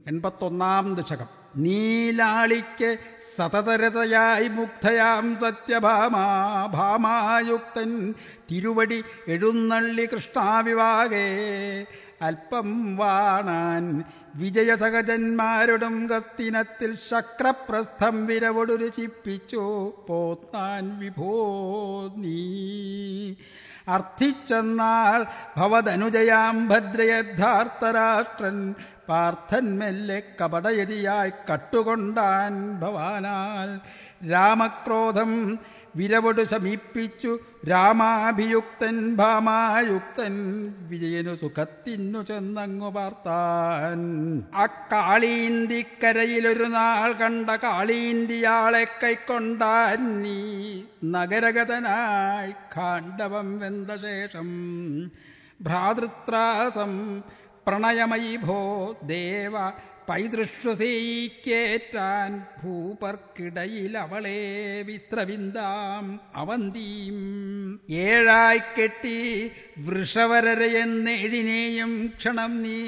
എൺപത്തൊന്നാം ദശകം നീലാളിക്ക് സതതരതയായി മുഗ്ധയാം സത്യഭാമാ ഭാമായുക്തൻ തിരുവടി എഴുന്നള്ളി കൃഷ്ണാവിവാകേ അല്പം വാണാൻ വിജയസഹജന്മാരോടും ഗസ്തിനത്തിൽ ശക്രപ്രസ്ഥം വിരവൊടു ചിപ്പിച്ചു പോത്താൻ വിഭോ നീ അർത്ഥിച്ചെന്നാൽ ഭവതനുജയാം ഭദ്രയദ്ധാർത്ഥരാഷ്ട്രൻ പാർത്ഥൻ മെല്ലെ കപടയതിയായി കട്ടുകൊണ്ടാൻ ഭവാനാൽ രാമക്രോധം വിരവൊടു ശമിപ്പിച്ചു രാമാഭിയുക്തൻ ഭാമായുക്തൻ വിജയനു സുഖത്തിനു ചെന്നങ്ങു പാർത്താൻ അക്കാളീന്തിക്കരയിലൊരു നാൾ കണ്ട കാളീന്തിയാളെ കൈക്കൊണ്ടാൻ നീ നഗരഗതനായി കാണ്ഡവം വെന്ത ശേഷം ഭ്രാതൃത്രാസം പ്രണയമയി ഭോ ദേവ പൈതൃശ്വസേയിക്കേറ്റാൻ ഭൂപർക്കിടയിൽ അവളെ വിത്രവിന്ദാം അവന്തീം ഏഴായി കെട്ടി വൃഷവരരയെന്നെഴിനെയും ക്ഷണം നീ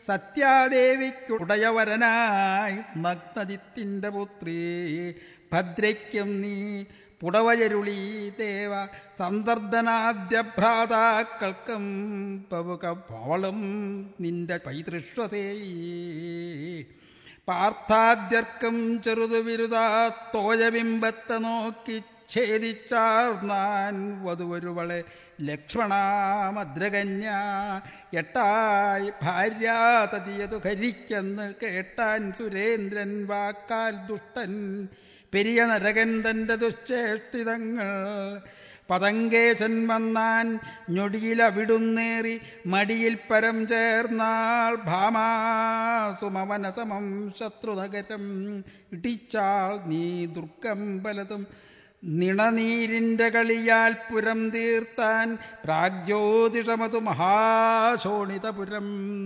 സത്യാദേവിക്കുടയവരനായി നഗ്നജിത്തിൻ്റെ പുത്രി ഭദ്രയ്ക്കും നീ പുടവയരുളി ദേവ സന്ദർദനാദ്യഭ്രാതാക്കൾക്കും പവുക പവളും നിന്റെ പൈതൃശ്വസേയി പാർത്ഥാദ്യർക്കും ചെറുതു വിരുതാ തോയബിംബത്തെ നോക്കി ഛേദിച്ചാർന്നാൻ വധുവരുവളെ ലക്ഷ്മണാമദ്രകന്യ എട്ടായി ഭാര്യാതതിയതു ഖരിക്കെന്ന് കേട്ടാൻ സുരേന്ദ്രൻ വാക്കാൽ ദുഷ്ടൻ പെരിയ നരകൻ തൻ്റെ ദുശ്ചേഷ്ടിതങ്ങൾ പതങ്കേശൻ വന്നാൻ ഞൊടിയിലവിടുന്നേറി മടിയിൽ പരം ചേർന്നാൾ ഭാമാസുമവനസമം ശത്രുനഗരം ഇടിച്ചാൾ നീ ദുർഗം പലതും നിണനീരിൻ്റെ കളിയാൽ പുരം തീർത്താൻ പ്രാഗ്ജ്യോതിഷമതു മഹാശോണിതപുരം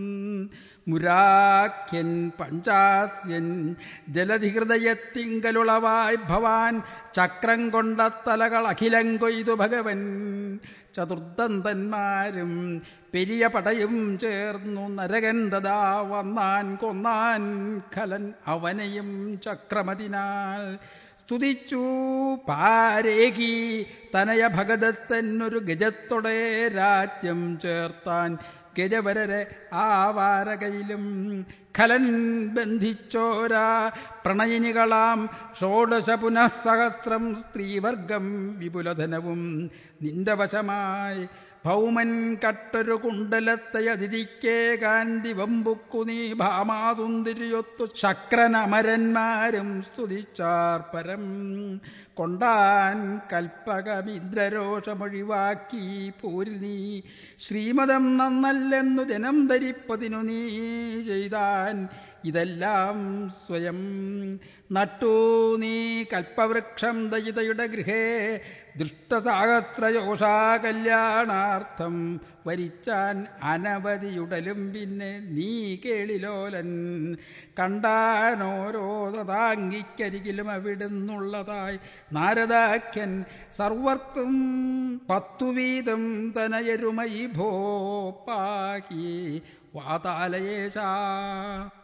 മുരാഖ്യൻ പഞ്ചാസ്യൻ ജലധിഹൃദയത്തിങ്കലുളവായി ഭവാൻ ചക്രം കൊണ്ട തലകൾ അഖിലം കൊയ്തു ഭഗവൻ ചതുർദന്തന്മാരും പെരിയ പടയും ചേർന്നു നരകൻ തഥാ വന്നാൻ കൊന്നാൻ ഖലൻ അവനെയും ചക്രമതിനാൽ സ്തുതിച്ചു പാരേകി തനയ ഭഗതത്തന്നൊരു ഗജത്തൊടെ രാജ്യം ചേർത്താൻ ഗജവരരെ ആവാരകയിലും ഖലൻ ബന്ധിച്ചോരാ പ്രണയിനികളാം ഷോഡശ പുനഃസഹസ്രം സ്ത്രീവർഗം വിപുലധനവും നിന്റെ വശമായി ഭൗമൻ കട്ടൊരു കുണ്ടലത്തെ അതിരിക്കേ കാന്തി വമ്പുക്കു നീ ഭാമാസുന്ദരിയൊത്തു ശക്രനമരന്മാരും സ്തുതിച്ചാർ പരം കൊണ്ടാൻ കൽപ്പകമിന്ദ്രരോഷമൊഴിവാക്കി പോരിൽ നീ ശ്രീമതം നന്നല്ലെന്നു ജനം ധരിപ്പതിനു നീ ചെയ്താൻ ഇതെല്ലാം സ്വയം നട്ടു നീ കൽപ്പവൃക്ഷം ദയിതയുടെ ഗൃഹേ ദുഷ്ടസാഹസ്രയോഷാ കല്യാണാർത്ഥം വരിച്ചാൻ അനവധിയുടലും പിന്നെ നീ കേളിലോലൻ കണ്ടാനോരോ തഥാങ്കിക്കരികിലും അവിടുന്നുള്ളതായി നാരദാഖ്യൻ സർവർക്കും പത്തു വീതം തനയരുമയി ഭോ പാകി വാതാലയേശാ